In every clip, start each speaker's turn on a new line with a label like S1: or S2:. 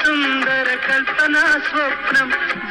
S1: സുന്ദര കൽപ്പന സ്വപ്നം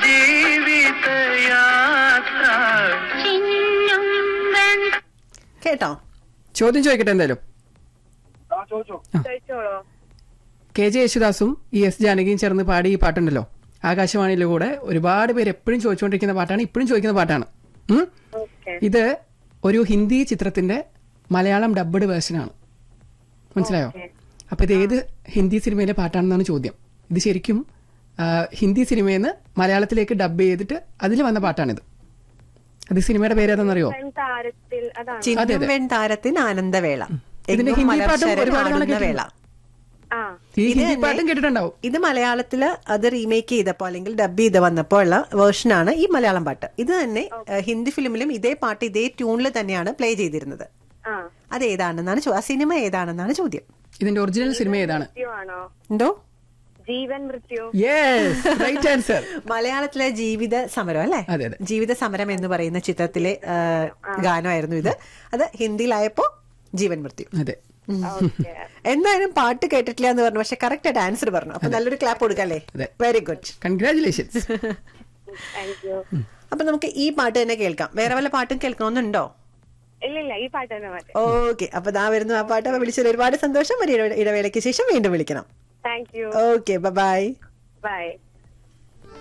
S1: ജീവിതയാത്ര
S2: ചിന്നും വെൺ
S3: കേട്ടോ
S4: ചോദ്യം ചോദിക്കട്ടെ എന്തായാലും
S5: ആ ചോദിച്ചോ
S6: ചോദിച്ചോളൂ
S4: കെ ജെ യേശുദാസും ഈ എസ് ജാനകിയും ചേർന്ന് പാടി ഈ പാട്ടുണ്ടല്ലോ ആകാശവാണിയിലെ കൂടെ ഒരുപാട് പേര് എപ്പോഴും ചോദിച്ചുകൊണ്ടിരിക്കുന്ന പാട്ടാണ് ഇപ്പോഴും ചോദിക്കുന്ന പാട്ടാണ് ഉം?
S6: ഓക്കെ
S4: ഇത് ഒരു ഹിന്ദി ചിത്രത്തിന്റെ മലയാളം ഡബ്ബഡ് വേർഷനാണ് മനസ്സിലായോ അപ്പൊ ഇത് ഏത് ഹിന്ദി സിനിമയിലെ പാട്ടാണെന്നാണ് ചോദ്യം ഇത് ശരിക്കും ആ, ഹിന്ദി സിനിമയിൽ നിന്ന് മലയാളത്തിലേക്ക് ഡബ് ചെയ്തിട്ട് അതിൽ വന്ന പാട്ടാണിത് അത് ഈ സിനിമയുടെ പേര് ഏതാണെന്നറിയോ
S6: താരത്തിൽ അതാണ്
S4: അതെ,
S3: ചിന്നും
S4: അതെ.
S3: വെൺ താരത്തിന് ആനന്ദവേള
S4: ഇതിന്റെ
S3: എങ്ങും
S4: ഹിന്ദി പാട്ടും
S3: മലർശരൻ
S4: ഒരുപാട് തവണ
S3: ആടുന്നവേള
S6: ആ
S4: ഈ
S3: ഇത്
S4: ഹിന്ദി
S3: തന്നെ-
S4: പാട്ടും കേട്ടിട്ടുണ്ടാവും
S3: ഇത് മലയാളത്തില് അത് റീമേക്ക് ചെയ്തപ്പോ അല്ലെങ്കിൽ ഡബ് ചെയ്ത് വന്നപ്പോ ഉള്ള വേർഷനാണ് ഈ മലയാളം പാട്ട് ഇത് തന്നെ ഏഹ്, ഹിന്ദി ഫിലിമിലും ഇതേ പാട്ട് ഇതേ ട്യൂണിൽ തന്നെയാണ് പ്ലേ ചെയ്തിരുന്നത്
S6: ആ
S3: അത് ഏതാണെന്നാണ് ചോ- ആ സിനിമ ഏതാണെന്നാണ് ചോദ്യം
S4: ഇതിന്റെ ഒറിജിനൽ സിനിമ ഏതാണ്
S6: മൃത്യു ആണോ
S3: എന്തോ
S6: ജീവൻ മൃത്യു
S4: യെസ് റൈറ്റ് ആൻസർ
S3: മലയാളത്തിലെ ജീവിത സമരം അല്ലെ
S4: അതെ, അതെ.
S3: ജീവിത സമരം എന്ന് പറയുന്ന ചിത്രത്തിലെ ആ, ഗാനമായിരുന്നു ഇത് അത് ഹിന്ദിയിലായപ്പോ ജീവൻ മൃത്യു
S4: അതെ
S6: ഓക്കെ
S3: എന്തായാലും പാട്ട് കേട്ടിട്ടില്ല എന്ന് പറഞ്ഞു പക്ഷെ കറക്റ്റ് ആയിട്ട് ആൻസർ പറഞ്ഞു അപ്പൊ നല്ലൊരു ക്ലാപ്പ് കൊടുക്കല്ലേ
S4: അതെ.
S3: Very good
S4: congratulations
S6: thank you
S3: അപ്പൊ നമുക്ക് ഈ പാട്ട് തന്നെ കേൾക്കാം വേറെ വല്ല പാട്ടും കേൾക്കണമെന്നുണ്ടോ
S6: ഇല്ല ഇല്ല ഈ പാട്ട് തന്നെ മതി
S3: ഓക്കെ അപ്പൊ ദാ വരുന്നു ആ പാട്ട് അപ്പൊ വിളിച്ചതിൽ ഒരുപാട് സന്തോഷം ഒരു ഇടവേളയ്ക്ക് ശേഷം വീണ്ടും വിളിക്കണം
S6: thank you
S3: okay bye
S6: by